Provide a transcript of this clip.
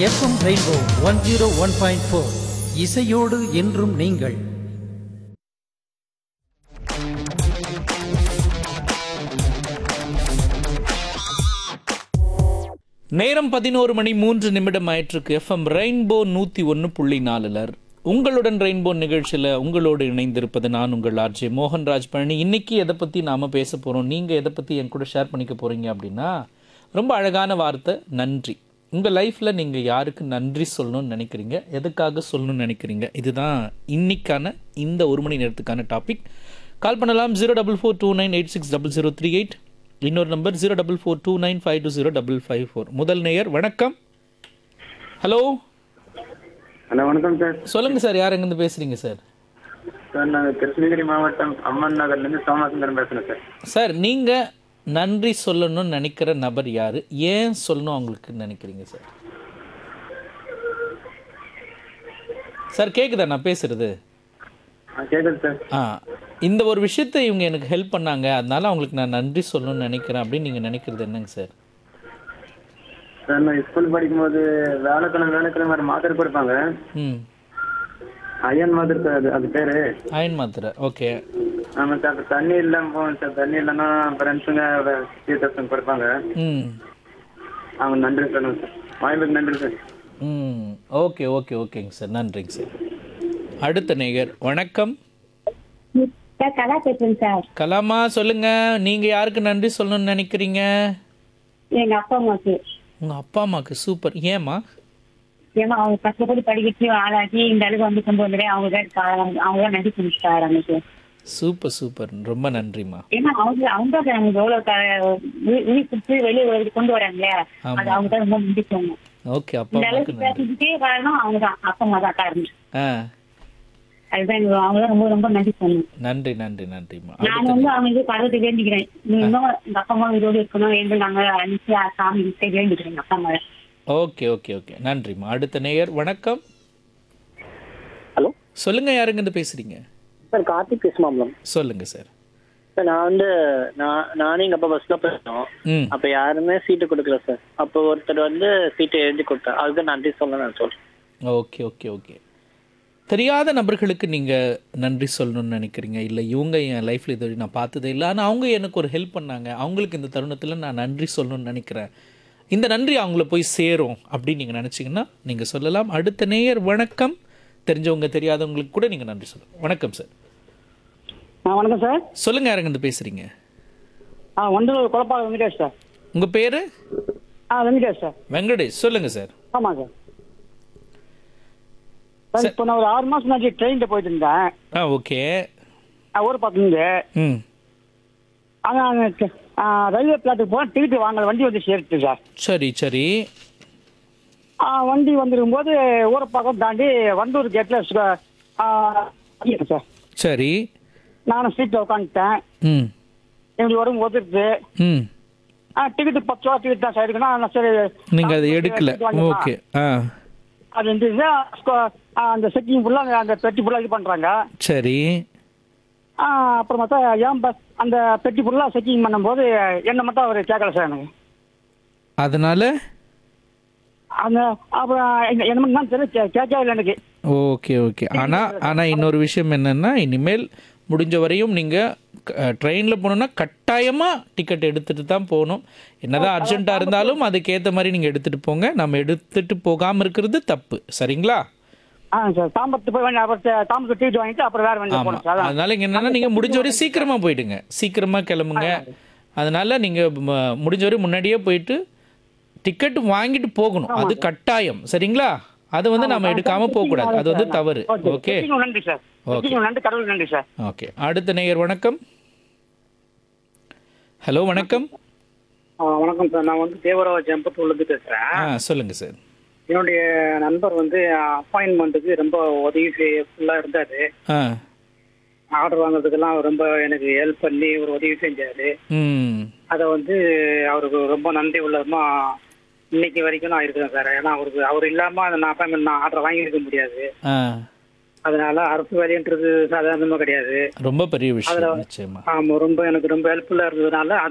FM rainbow one zero one point four இசையோடு என்றும் நீங்கள் நேரம் பதினோரு மணி மூன்று நிமிடம் ஆயிட்டிருக்கு எஃப்எம் ரெயின்போ நூற்றி ஒன்று புள்ளி நாலுலர் உங்களுடன் ரெயின்போ நிகழ்ச்சியில் உங்களோடு இணைந்திருப்பது நான் உங்கள் ஆர்ஜே மோகன்ராஜ் பழனி இன்னைக்கு எதை பற்றி நாம் பேச போகிறோம் நீங்கள் எதை பற்றி என் கூட ஷேர் பண்ணிக்க போகிறீங்க அப்படின்னா ரொம்ப அழகான வார்த்தை நன்றி உங்கள் லைஃப்பில் நீங்கள் யாருக்கு நன்றி சொல்லணும்னு நினைக்கிறீங்க எதுக்காக சொல்லணும்னு நினைக்கிறீங்க இதுதான் இன்னைக்கான இந்த ஒரு மணி நேரத்துக்கான டாபிக் கால் பண்ணலாம் zero double four two nine eight six double zero three eight இன்னொரு number zero double four two nine five two zero double five four முதல் நேயர் வணக்கம் ஹலோ ஹலோ வணக்கம் சார் சொல்லுங்க சார் யார் எங்கேருந்து பேசுறீங்க சார் சார் நாங்கள் கிருஷ்ணகிரி மாவட்டம் அம்மன் நகர்லேருந்து சோமசுந்தரம் பேசுகிறேன் சார் சார் நீங்கள் நன்றி சொல்லணும்னு நினைக்கிற நபர் யார் ஏன் சொல்லணும் அவங்களுக்கு நினைக்கிறீங்க சார் சார் கேட்குதா நான் பேசுறது ஆ கேட்குது சார் ஆ இந்த ஒரு விஷயத்தை இவங்க எனக்கு ஹெல்ப் பண்ணாங்க அதனால அவங்களுக்கு நான் நன்றி சொல்லணும்னு நினைக்கிறேன் அப்படின்னு நீங்கள் நினைக்கிறது என்னங்க சார் சார் நான் ஸ்கூல் படிக்கும்போது வேலைக்கிழமை வேலைக்கிழமை மாத்திரை கொடுப்பாங்க ம் அயன் மாத்திரை சார் அது அது பேர் அயன் மாத்திரை ஓகே ஆமாம் சார் அப்போ தண்ணி இல்லாமல் போவோம் சார் தண்ணி இல்லைன்னா ஃப்ரெண்ட்ஸுங்க த்ரீ தௌசண்ட் கொடுப்பாங்க ம் அவங்க நன்றி சொல்லுங்கள் சார் வாய்ப்புக்கு நன்றி சார் ம் ஓகே ஓகே ஓகேங்க சார் நன்றிங்க சார் அடுத்த நேயர் வணக்கம் சார் கலா பேசுறேன் சார் கலாமா சொல்லுங்க நீங்க யாருக்கு நன்றி சொல்லணும்னு நினைக்கிறீங்க எங்க அப்பா அம்மாக்கு உங்க அப்பா அம்மாக்கு சூப்பர் ஏமா ஏன்னா அவங்க கஷ்டப்பட்டு படிக்கிட்டு ஆளாக்கி இந்த அளவுக்கு வந்து கொண்டு வந்துட்டு அவங்க தான் கா- அவங்க தான் நன்றி சொல்லிட்டாரு அன்னைக்கு சூப்பர் சூப்பர் ரொம்ப நன்றிம்மா ஏன்னா அவங்க அவங்க தான் நமக்கு எவ்வளவு க- உயி- உயிர் கொடுத்து வெளியே ஒரு- கொண்டு வராங்களே ஆமா. அது அவங்க தான் ரொம்ப நன்றி சொல்லணும் ஓகே அப்பா இந்த அம்மாக்கு அளவுக்கு நன்றி பேசிக்கிட்டே காரணம் அவங்க தான் அப்பா அம்மா தான் காரணம் ஆ அதுதான் எனக்கு அவங்க தான் ரொம்ப ரொம்ப நன்றி சொல்லணும் நன்றி நன்றி நன்றிம்மா நான் அடுத்த வந்து அவங்க இது கடவுளை வேண்டிக்கிறேன் நீ இன்னும் எங்க அப்பா அம்மா இதோடு இருக்கணும் என்று நாங்க அனுப்பிச்சு சாமி கிட்ட வேண்டிக்கிறேன் எங்க அப்பா அம்மா ஓகே ஓகே ஓகே நன்றிம்மா அடுத்த நேயர் வணக்கம் ஹலோ சொல்லுங்க யாருங்க இருந்து பேசுறீங்க சார் கார்த்திக் பேசுமாம்லம் சொல்லுங்க சார் சார் நான் வந்து நான் நானே எங்கள் அப்பா பஸ்ஸில் போயிருந்தோம் ம் அப்போ யாருமே சீட்டு கொடுக்கல சார் அப்போ ஒருத்தர் வந்து சீட்டை எழுதி கொடுத்தார் அதுக்கு நன்றி சொல்ல நான் சொல்கிறேன் ஓகே ஓகே ஓகே தெரியாத நபர்களுக்கு நீங்கள் நன்றி சொல்லணும்னு நினைக்கிறீங்க இல்லை இவங்க என் லைஃப்பில் இது வரைக்கும் நான் பார்த்ததே இல்லை ஆனால் அவங்க எனக்கு ஒரு ஹெல்ப் பண்ணாங்க அவங்களுக்கு இந்த தருணத்தில் நான் நன்றி சொல்லணும்னு நினைக்கிறேன் இந்த நன்றி அவங்கள போய் சேரும் அப்படின்னு நீங்கள் நினச்சிங்கன்னா நீங்கள் சொல்லலாம் அடுத்த நேயர் வணக்கம் தெரிஞ்சவங்க தெரியாதவங்களுக்கு கூட நீங்கள் நன்றி சொல்லலாம் வணக்கம் சார் ஆ வணக்கம் சார் சொல்லுங்கள் யாருங்க இருந்து பேசுகிறீங்க ஆ ஒன்று குழப்பாக வெங்கடேஷ் சார் உங்கள் பேர் ஆ வெங்கடேஷ் சார் வெங்கடேஷ் சொல்லுங்கள் சார் ஆமாம் சார் சார் இப்போ நான் ஒரு ஆறு மாதம் முன்னாடி ட்ரெயினில் போயிட்டு இருந்தேன் ஆ ஓகே ஆ, ஊர் பக்கத்துலேருந்து ம் ஆனால் ரயில்வே பிளாட்டுக்கு போனால் டிக்கெட் வாங்கல வண்டி வந்து சேர்த்து சார் சரி சரி ஆ, வண்டி வந்துருக்கும் போது ஊரை பக்கம் தாண்டி வண்டூர் கேட்டில் சார் சரி நானும் சீட்டில் உட்காந்துட்டேன் ம் எங்களுக்கு வரும் ஒதுருது ம் ஆ டிக்கெட் பத்து ரூபா டிக்கெட் தான் சார் இருக்குன்னா நான் சரி நீங்கள் அதை எடுக்கல ticket வாங்கிக்கலாம். ஓகே ஆ அது இருந்துச்சு அந்த செக்கிங் ஃபுல்லாக அந்த பெட்டி ஃபுல்லாக இது பண்ணுறாங்க சரி ஆ, அப்புறம் பார்த்தா ஏன் பஸ் அந்த பெட்டி ஃபுல்லாக செக்கிங் பண்ணும்போது என்ன மட்டும் அவர் கேட்கல சார் எனக்கு அதனால அந்த அப்புறம் என்ன- என்ன மட்டும் தெரியல கே- கேட்கவே இல்லை எனக்கு ஓகே ஓகே ஆனால் ஆனால் இன்னொரு விஷயம் என்னென்னா இனிமேல் முடிஞ்ச வரையும் நீங்கள் ட்ரெயினில் போகணுன்னா கட்டாயமாக டிக்கெட் எடுத்துகிட்டு தான் போகணும் என்னதான் அர்ஜென்ட்டாக இருந்தாலும் அதுக்கேற்ற மாதிரி நீங்கள் எடுத்துகிட்டு போங்க நம்ம எடுத்துகிட்டு போகாமல் இருக்கிறது தப்பு சரிங்களா ஆ சார் தாம்பரத்து போய் வாங்கி அப்புறம் தே- தாம்பரத்து டிக்கெட் வாங்கிட்டு அப்புறம் வேறு வண்டி ஆமாம் போகணும் சார் அதான். அதனால இங்கே என்னென்னா நீங்கள் முடிஞ்ச வரையும் சீக்கிரமாக போயிடுங்க சீக்கிரமாக கிளம்புங்க அதனால நீங்கள் முடிஞ்ச வரையும் முன்னாடியே போயிட்டு டிக்கெட் வாங்கிட்டு போகணும் அது கட்டாயம் சரிங்களா அது வந்து நம்ம எடுக்காம போகக்கூடாது அது வந்து தவறு ஓகே ஓகே செக்கிங் நன்றி சார் ஓகே. செக்கிங் நன்றி கடவுள் நன்றி சார் ஓகே அடுத்த நேயர் வணக்கம் ஹலோ வணக்கம் வணக்கம் சார் நான் வந்து தேவராவ ஜம்பத்தூர்லேருந்து பேசுகிறேன் ஆ சொல்லுங்க சார் என்னுடைய நண்பர் வந்து அப்பாயின்மெண்ட்டுக்கு ரொம்ப உதவி ஃபுல்லாக இருந்தார் ஆ ஆர்டர் வாங்குறதுக்கெல்லாம் ரொம்ப எனக்கு ஹெல்ப் பண்ணி ஒரு உதவி செஞ்சார் ம் அதை வந்து அவருக்கு ரொம்ப நன்றி உள்ளதுமா இன்னைக்கு வரைக்கும் நான் இருக்கிறேன் சார் ஏன்னா அவருக்கு அவர் இல்லாமல் அந்த நான் அப்பாயின்மெண்ட் நான் ஆர்டர் வாங்கியிருக்க முடியாது ஆ அதனால அரசு வேலைன்றது சாதாரணமாக கிடையாது ரொம்ப பெரிய விஷயம் நிச்சயமா ஆமாம் ரொம்ப எனக்கு ரொம்ப ஹெல்ப்ஃபுல்லாக இருந்ததுனால